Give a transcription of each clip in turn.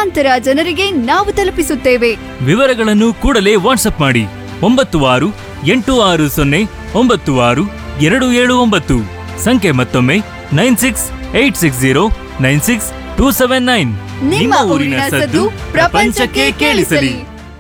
ಲಕ್ಷಾಂತರ ಜನರಿಗೆ ನಾವು ತಲುಪಿಸುತ್ತೇವೆ ವಿವರಗಳನ್ನು ಕೂಡಲೇ ವಾಟ್ಸಪ್ ಮಾಡಿ ಒಂಬತ್ತು ಆರು ಎಂಟು ಆರು ಸೊನ್ನೆ ಒಂಬತ್ತು ಆರು ಎರಡು ಏಳು ಒಂಬತ್ತು ಸಂಖ್ಯೆ ಮತ್ತೊಮ್ಮೆ nine six eight six zero nine six two seven nine ನಿಮ್ಮ ಊರಿನ ಸದ್ದು ಪ್ರಪಂಚಕ್ಕೆ ಕೇಳಿಸಲಿ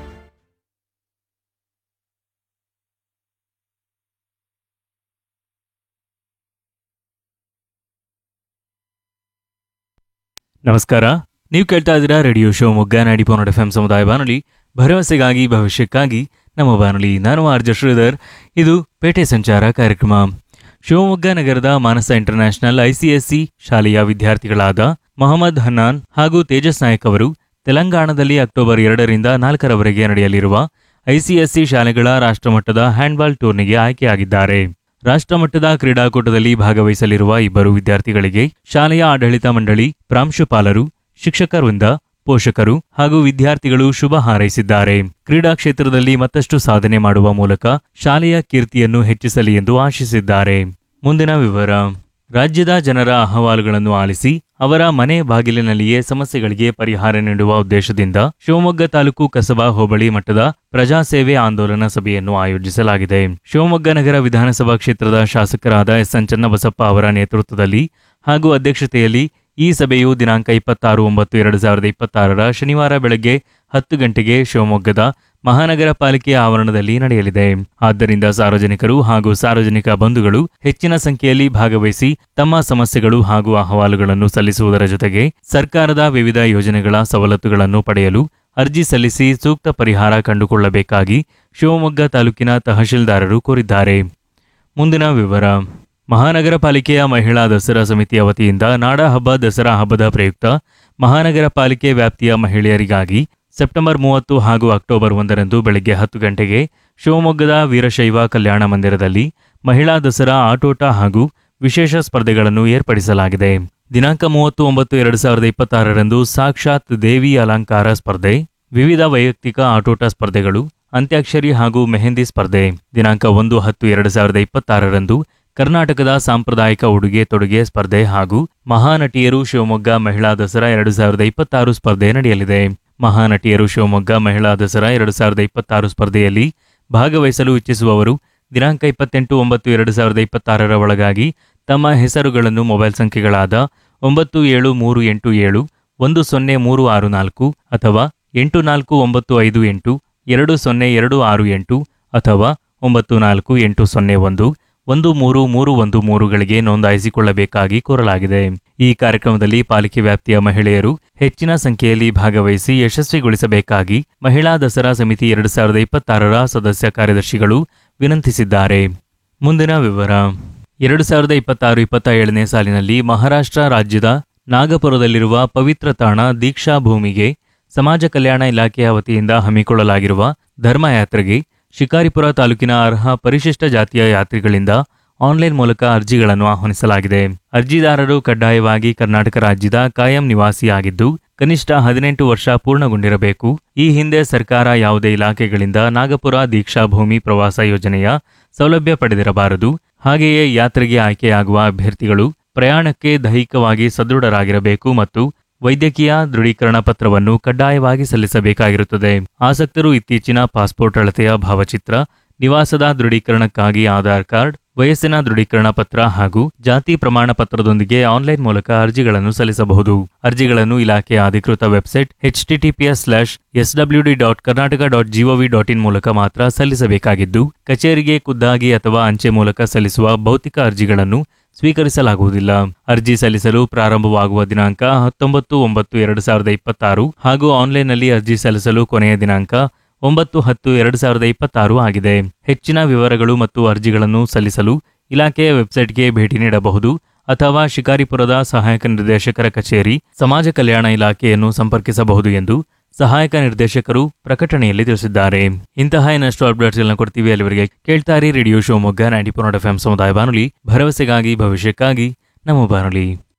ನಮಸ್ಕಾರ ನೀವು ಕೇಳ್ತಾ ಇದ್ದೀರಾ ರೇಡಿಯೋ ಶಿವಮೊಗ್ಗ ನಾಡಿ ಪೋನಡ್ ಎಫ್ ಎಂ ಸಮುದಾಯ ಬಾನುಲಿ ಭರವಸೆಗಾಗಿ ಭವಿಷ್ಯಕ್ಕಾಗಿ ನಮ್ಮ ಬಾನುಲಿ ನಾನು ಆರ್ಜ ಶ್ರೀಧರ್ ಇದು ಪೇಟೆ ಸಂಚಾರ ಕಾರ್ಯಕ್ರಮ ಶಿವಮೊಗ್ಗ ನಗರದ ಮಾನಸ ಇಂಟರ್ನ್ಯಾಷನಲ್ ಐಸಿಎಸ್ಸಿ ಶಾಲೆಯ ವಿದ್ಯಾರ್ಥಿಗಳಾದ ಮೊಹಮ್ಮದ್ ಹನ್ನಾನ್ ಹಾಗೂ ತೇಜಸ್ ನಾಯಕ್ ಅವರು ತೆಲಂಗಾಣದಲ್ಲಿ ಅಕ್ಟೋಬರ್ ಎರಡರಿಂದ ನಾಲ್ಕರವರೆಗೆ ನಡೆಯಲಿರುವ ಐಸಿಎಸ್ಸಿ ಶಾಲೆಗಳ ರಾಷ್ಟ್ರಮಟ್ಟದ ಹ್ಯಾಂಡ್ಬಾಲ್ ಟೂರ್ನಿಗೆ ಆಯ್ಕೆಯಾಗಿದ್ದಾರೆ ರಾಷ್ಟ್ರಮಟ್ಟದ ಕ್ರೀಡಾಕೂಟದಲ್ಲಿ ಭಾಗವಹಿಸಲಿರುವ ಇಬ್ಬರು ವಿದ್ಯಾರ್ಥಿಗಳಿಗೆ ಶಾಲೆಯ ಆಡಳಿತ ಮಂಡಳಿ ಪ್ರಾಂಶುಪಾಲರು ಶಿಕ್ಷಕ ವೃಂದ ಪೋಷಕರು ಹಾಗೂ ವಿದ್ಯಾರ್ಥಿಗಳು ಶುಭ ಹಾರೈಸಿದ್ದಾರೆ ಕ್ರೀಡಾ ಕ್ಷೇತ್ರದಲ್ಲಿ ಮತ್ತಷ್ಟು ಸಾಧನೆ ಮಾಡುವ ಮೂಲಕ ಶಾಲೆಯ ಕೀರ್ತಿಯನ್ನು ಹೆಚ್ಚಿಸಲಿ ಎಂದು ಆಶಿಸಿದ್ದಾರೆ ಮುಂದಿನ ವಿವರ ರಾಜ್ಯದ ಜನರ ಅಹವಾಲುಗಳನ್ನು ಆಲಿಸಿ ಅವರ ಮನೆ ಬಾಗಿಲಿನಲ್ಲಿಯೇ ಸಮಸ್ಯೆಗಳಿಗೆ ಪರಿಹಾರ ನೀಡುವ ಉದ್ದೇಶದಿಂದ ಶಿವಮೊಗ್ಗ ತಾಲೂಕು ಕಸಬಾ ಹೋಬಳಿ ಮಟ್ಟದ ಪ್ರಜಾಸೇವೆ ಆಂದೋಲನ ಸಭೆಯನ್ನು ಆಯೋಜಿಸಲಾಗಿದೆ ಶಿವಮೊಗ್ಗ ನಗರ ವಿಧಾನಸಭಾ ಕ್ಷೇತ್ರದ ಶಾಸಕರಾದ ಎಸ್ ಎನ್ ಚನ್ನಬಸಪ್ಪ ಅವರ ನೇತೃತ್ವದಲ್ಲಿ ಹಾಗೂ ಅಧ್ಯಕ್ಷತೆಯಲ್ಲಿ ಈ ಸಭೆಯು ದಿನಾಂಕ ಇಪ್ಪತ್ತಾರು ಒಂಬತ್ತು ಎರಡು ಸಾವಿರದ ಇಪ್ಪತ್ತಾರರ ಶನಿವಾರ ಬೆಳಗ್ಗೆ ಹತ್ತು ಗಂಟೆಗೆ ಶಿವಮೊಗ್ಗದ ಮಹಾನಗರ ಪಾಲಿಕೆಯ ಆವರಣದಲ್ಲಿ ನಡೆಯಲಿದೆ ಆದ್ದರಿಂದ ಸಾರ್ವಜನಿಕರು ಹಾಗೂ ಸಾರ್ವಜನಿಕ ಬಂಧುಗಳು ಹೆಚ್ಚಿನ ಸಂಖ್ಯೆಯಲ್ಲಿ ಭಾಗವಹಿಸಿ ತಮ್ಮ ಸಮಸ್ಯೆಗಳು ಹಾಗೂ ಅಹವಾಲುಗಳನ್ನು ಸಲ್ಲಿಸುವುದರ ಜೊತೆಗೆ ಸರ್ಕಾರದ ವಿವಿಧ ಯೋಜನೆಗಳ ಸವಲತ್ತುಗಳನ್ನು ಪಡೆಯಲು ಅರ್ಜಿ ಸಲ್ಲಿಸಿ ಸೂಕ್ತ ಪರಿಹಾರ ಕಂಡುಕೊಳ್ಳಬೇಕಾಗಿ ಶಿವಮೊಗ್ಗ ತಾಲೂಕಿನ ತಹಶೀಲ್ದಾರರು ಕೋರಿದ್ದಾರೆ ಮುಂದಿನ ವಿವರ ಮಹಾನಗರ ಪಾಲಿಕೆಯ ಮಹಿಳಾ ದಸರಾ ಸಮಿತಿಯ ವತಿಯಿಂದ ನಾಡ ಹಬ್ಬ ದಸರಾ ಹಬ್ಬದ ಪ್ರಯುಕ್ತ ಮಹಾನಗರ ಪಾಲಿಕೆ ವ್ಯಾಪ್ತಿಯ ಮಹಿಳೆಯರಿಗಾಗಿ ಸೆಪ್ಟೆಂಬರ್ ಮೂವತ್ತು ಹಾಗೂ ಅಕ್ಟೋಬರ್ ಒಂದರಂದು ಬೆಳಗ್ಗೆ ಹತ್ತು ಗಂಟೆಗೆ ಶಿವಮೊಗ್ಗದ ವೀರಶೈವ ಕಲ್ಯಾಣ ಮಂದಿರದಲ್ಲಿ ಮಹಿಳಾ ದಸರಾ ಆಟೋಟ ಹಾಗೂ ವಿಶೇಷ ಸ್ಪರ್ಧೆಗಳನ್ನು ಏರ್ಪಡಿಸಲಾಗಿದೆ ದಿನಾಂಕ ಮೂವತ್ತು ಒಂಬತ್ತು ಎರಡು ಸಾವಿರದ ಇಪ್ಪತ್ತಾರರಂದು ಸಾಕ್ಷಾತ್ ದೇವಿ ಅಲಂಕಾರ ಸ್ಪರ್ಧೆ ವಿವಿಧ ವೈಯಕ್ತಿಕ ಆಟೋಟ ಸ್ಪರ್ಧೆಗಳು ಅಂತ್ಯಾಕ್ಷರಿ ಹಾಗೂ ಮೆಹಂದಿ ಸ್ಪರ್ಧೆ ದಿನಾಂಕ ಒಂದು ಹತ್ತು ಎರಡು ಸಾವಿರದ ಇಪ್ಪತ್ತಾರರಂದು ಕರ್ನಾಟಕದ ಸಾಂಪ್ರದಾಯಿಕ ಉಡುಗೆ ತೊಡುಗೆ ಸ್ಪರ್ಧೆ ಹಾಗೂ ಮಹಾನಟಿಯರು ಶಿವಮೊಗ್ಗ ಮಹಿಳಾ ದಸರಾ ಎರಡು ಸಾವಿರದ ಇಪ್ಪತ್ತಾರು ಸ್ಪರ್ಧೆ ನಡೆಯಲಿದೆ ಮಹಾನಟಿಯರು ಶಿವಮೊಗ್ಗ ಮಹಿಳಾ ದಸರಾ ಎರಡು ಸಾವಿರದ ಇಪ್ಪತ್ತಾರು ಸ್ಪರ್ಧೆಯಲ್ಲಿ ಭಾಗವಹಿಸಲು ಇಚ್ಛಿಸುವವರು ದಿನಾಂಕ ಇಪ್ಪತ್ತೆಂಟು ಒಂಬತ್ತು ಎರಡು ಸಾವಿರದ ಇಪ್ಪತ್ತಾರರ ಒಳಗಾಗಿ ತಮ್ಮ ಹೆಸರುಗಳನ್ನು ಮೊಬೈಲ್ ಸಂಖ್ಯೆಗಳಾದ ಒಂಬತ್ತು ಏಳು ಮೂರು ಎಂಟು ಏಳು ಒಂದು ಸೊನ್ನೆ ಮೂರು ಆರು ನಾಲ್ಕು ಅಥವಾ ಎಂಟು ನಾಲ್ಕು ಒಂಬತ್ತು ಐದು ಎಂಟು ಎರಡು ಸೊನ್ನೆ ಎರಡು ಆರು ಎಂಟು ಅಥವಾ ಒಂಬತ್ತು ನಾಲ್ಕು ಎಂಟು ಸೊನ್ನೆ ಒಂದು ಒಂದು ಮೂರು ಮೂರು ಒಂದು ಮೂರುಗಳಿಗೆ ನೋಂದಾಯಿಸಿಕೊಳ್ಳಬೇಕಾಗಿ ಕೋರಲಾಗಿದೆ ಈ ಕಾರ್ಯಕ್ರಮದಲ್ಲಿ ಪಾಲಿಕೆ ವ್ಯಾಪ್ತಿಯ ಮಹಿಳೆಯರು ಹೆಚ್ಚಿನ ಸಂಖ್ಯೆಯಲ್ಲಿ ಭಾಗವಹಿಸಿ ಯಶಸ್ವಿಗೊಳಿಸಬೇಕಾಗಿ ಮಹಿಳಾ ದಸರಾ ಸಮಿತಿ ಎರಡು ಸಾವಿರದ ಇಪ್ಪತ್ತಾರರ ಸದಸ್ಯ ಕಾರ್ಯದರ್ಶಿಗಳು ವಿನಂತಿಸಿದ್ದಾರೆ ಮುಂದಿನ ವಿವರ ಎರಡು ಸಾವಿರದ ಇಪ್ಪತ್ತಾರು ಇಪ್ಪತ್ತ ಏಳನೇ ಸಾಲಿನಲ್ಲಿ ಮಹಾರಾಷ್ಟ್ರ ರಾಜ್ಯದ ನಾಗಪುರದಲ್ಲಿರುವ ಪವಿತ್ರ ತಾಣ ದೀಕ್ಷಾ ಭೂಮಿಗೆ ಸಮಾಜ ಕಲ್ಯಾಣ ಇಲಾಖೆಯ ವತಿಯಿಂದ ಹಮ್ಮಿಕೊಳ್ಳಲಾಗಿರುವ ಧರ್ಮಯಾತ್ರೆಗೆ ಶಿಕಾರಿಪುರ ತಾಲೂಕಿನ ಅರ್ಹ ಪರಿಶಿಷ್ಟ ಜಾತಿಯ ಯಾತ್ರಿಗಳಿಂದ ಆನ್ಲೈನ್ ಮೂಲಕ ಅರ್ಜಿಗಳನ್ನು ಆಹ್ವಾನಿಸಲಾಗಿದೆ ಅರ್ಜಿದಾರರು ಕಡ್ಡಾಯವಾಗಿ ಕರ್ನಾಟಕ ರಾಜ್ಯದ ಕಾಯಂ ನಿವಾಸಿಯಾಗಿದ್ದು ಕನಿಷ್ಠ ಹದಿನೆಂಟು ವರ್ಷ ಪೂರ್ಣಗೊಂಡಿರಬೇಕು ಈ ಹಿಂದೆ ಸರ್ಕಾರ ಯಾವುದೇ ಇಲಾಖೆಗಳಿಂದ ನಾಗಪುರ ದೀಕ್ಷಾ ಭೂಮಿ ಪ್ರವಾಸ ಯೋಜನೆಯ ಸೌಲಭ್ಯ ಪಡೆದಿರಬಾರದು ಹಾಗೆಯೇ ಯಾತ್ರೆಗೆ ಆಯ್ಕೆಯಾಗುವ ಅಭ್ಯರ್ಥಿಗಳು ಪ್ರಯಾಣಕ್ಕೆ ದೈಹಿಕವಾಗಿ ಸದೃಢರಾಗಿರಬೇಕು ಮತ್ತು ವೈದ್ಯಕೀಯ ದೃಢೀಕರಣ ಪತ್ರವನ್ನು ಕಡ್ಡಾಯವಾಗಿ ಸಲ್ಲಿಸಬೇಕಾಗಿರುತ್ತದೆ ಆಸಕ್ತರು ಇತ್ತೀಚಿನ ಪಾಸ್ಪೋರ್ಟ್ ಅಳತೆಯ ಭಾವಚಿತ್ರ ನಿವಾಸದ ದೃಢೀಕರಣಕ್ಕಾಗಿ ಆಧಾರ್ ಕಾರ್ಡ್ ವಯಸ್ಸಿನ ದೃಢೀಕರಣ ಪತ್ರ ಹಾಗೂ ಜಾತಿ ಪ್ರಮಾಣ ಪತ್ರದೊಂದಿಗೆ ಆನ್ಲೈನ್ ಮೂಲಕ ಅರ್ಜಿಗಳನ್ನು ಸಲ್ಲಿಸಬಹುದು ಅರ್ಜಿಗಳನ್ನು ಇಲಾಖೆಯ ಅಧಿಕೃತ website HTTPS slash S W D dot Karnataka dot GOV dot in ಮೂಲಕ ಮಾತ್ರ ಸಲ್ಲಿಸಬೇಕಾಗಿದ್ದು ಕಚೇರಿಗೆ ಖುದ್ದಾಗಿ ಅಥವಾ ಅಂಚೆ ಮೂಲಕ ಸಲ್ಲಿಸುವ ಭೌತಿಕ ಅರ್ಜಿಗಳನ್ನು ಸ್ವೀಕರಿಸಲಾಗುವುದಿಲ್ಲ ಅರ್ಜಿ ಸಲ್ಲಿಸಲು ಪ್ರಾರಂಭವಾಗುವ ದಿನಾಂಕ ಹತ್ತೊಂಬತ್ತು ಒಂಬತ್ತು ಎರಡು ಸಾವಿರದ ಇಪ್ಪತ್ತಾರು ಹಾಗೂ ಆನ್ಲೈನ್ನಲ್ಲಿ ಅರ್ಜಿ ಸಲ್ಲಿಸಲು ಕೊನೆಯ ದಿನಾಂಕ ಒಂಬತ್ತು ಹತ್ತು ಎರಡು ಸಾವಿರದ ಇಪ್ಪತ್ತಾರು ಆಗಿದೆ ಹೆಚ್ಚಿನ ವಿವರಗಳು ಮತ್ತು ಅರ್ಜಿಗಳನ್ನು ಸಲ್ಲಿಸಲು ಇಲಾಖೆಯ ವೆಬ್ಸೈಟ್ಗೆ ಭೇಟಿ ನೀಡಬಹುದು ಅಥವಾ ಶಿಕಾರಿಪುರದ ಸಹಾಯಕ ನಿರ್ದೇಶಕರ ಕಚೇರಿ ಸಮಾಜ ಕಲ್ಯಾಣ ಇಲಾಖೆಯನ್ನು ಸಂಪರ್ಕಿಸಬಹುದು ಎಂದು ಸಹಾಯಕ ನಿರ್ದೇಶಕರು ಪ್ರಕಟಣೆಯಲ್ಲಿ ತಿಳಿಸಿದ್ದಾರೆ ಇಂತಹ ಇನ್ನಷ್ಟು ಅಪ್ಡೇಟ್ಸ್ಗಳನ್ನ ಕೊಡ್ತೀವಿ ಅಲ್ಲಿವರೆಗೆ ಕೇಳ್ತಾರಿ radio Shivamogga ninety four F M ಸಮುದಾಯ ಬಾನುಲಿ ಭರವಸೆಗಾಗಿ ಭವಿಷ್ಯಕ್ಕಾಗಿ ನಮ್ಮ ಬಾನುಲಿ